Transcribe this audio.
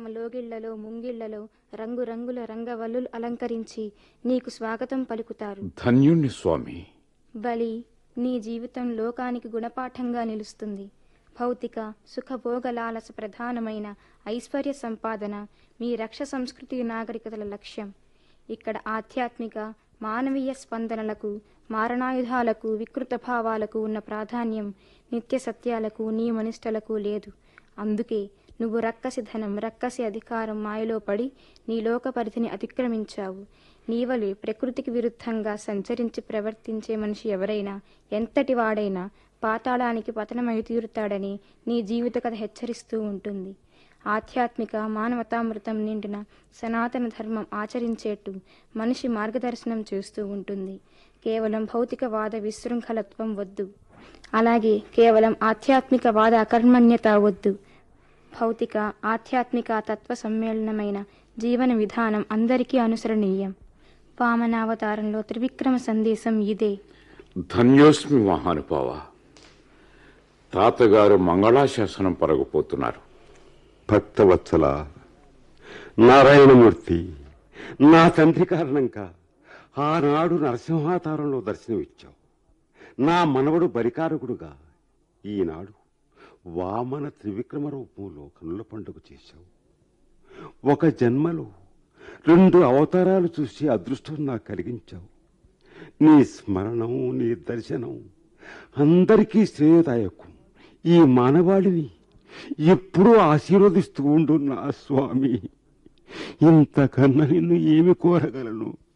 లోగిళ్లలో ముంగిళ్లలో రంగురంగుల రంగవల్లులు అలంకరించి నీకు స్వాగతం పలుకుతారు ధన్యుణ్ణి స్వామి బలి నీ జీవితం లోకానికి గుణపాఠంగా నిలుస్తుంది భౌతిక సుఖభోగలాలస ప్రధానమైన ఐశ్వర్య సంపాదన మీ రక్ష సంస్కృతి నాగరికతల లక్ష్యం ఇక్కడ ఆధ్యాత్మిక మానవీయ స్పందనలకు మారణాయుధాలకు వికృత భావాలకు ఉన్న ప్రాధాన్యం నిత్య సత్యాలకు నియమనిష్టలకు లేదు అందుకే నువ్వు రక్కసి ధనం రక్కసి అధికారం మాయలో పడి నీ లోక పరిధిని అతిక్రమించావు నీవలి ప్రకృతికి విరుద్ధంగా సంచరించి ప్రవర్తించే మనిషి ఎవరైనా ఎంతటి వాడైనా పాతాళానికి పతనమై తీరుతాడని నీ జీవిత కథ హెచ్చరిస్తూ ఉంటుంది ఆధ్యాత్మిక మానవతామృతం నిండిన సనాతన ధర్మం ఆచరించేట్టు మనిషి మార్గదర్శనం చేస్తూ ఉంటుంది కేవలం భౌతికవాద విశృంఖలత్వం వద్దు అలాగే కేవలం ఆధ్యాత్మిక వాద అకర్మణ్యత వద్దు భౌతిక ఆధ్యాత్మిక తత్వ సమ్మేళనమైన జీవన విధానం అందరికీ అనుసరణీయం వామనావతారంలో త్రివిక్రమ సందేశం ఇదే ధన్యోస్మి మహానుభావ తాతగారు మంగళాశాసనం పరగపోతున్నారు భక్తవత్సల నారాయణమూర్తి నా తండ్రి కారణంగా ఆనాడు నరసింహావతారంలో దర్శనమిచ్చావు నా మనవడు బరికారకుడుగా ఈనాడు వామన త్రివిక్రమ రూపంలో కనుల పండుగ చేశావు ఒక జన్మలో రెండు అవతారాలు చూసి అదృష్టం నాకు కలిగించావు నీ స్మరణం నీ దర్శనం అందరికీ శ్రేయదాయకం ఈ మానవాళిని ఎప్పుడూ ఆశీర్వదిస్తూ ఉండు నా స్వామి ఇంతకన్నా నిన్ను ఏమి కోరగలను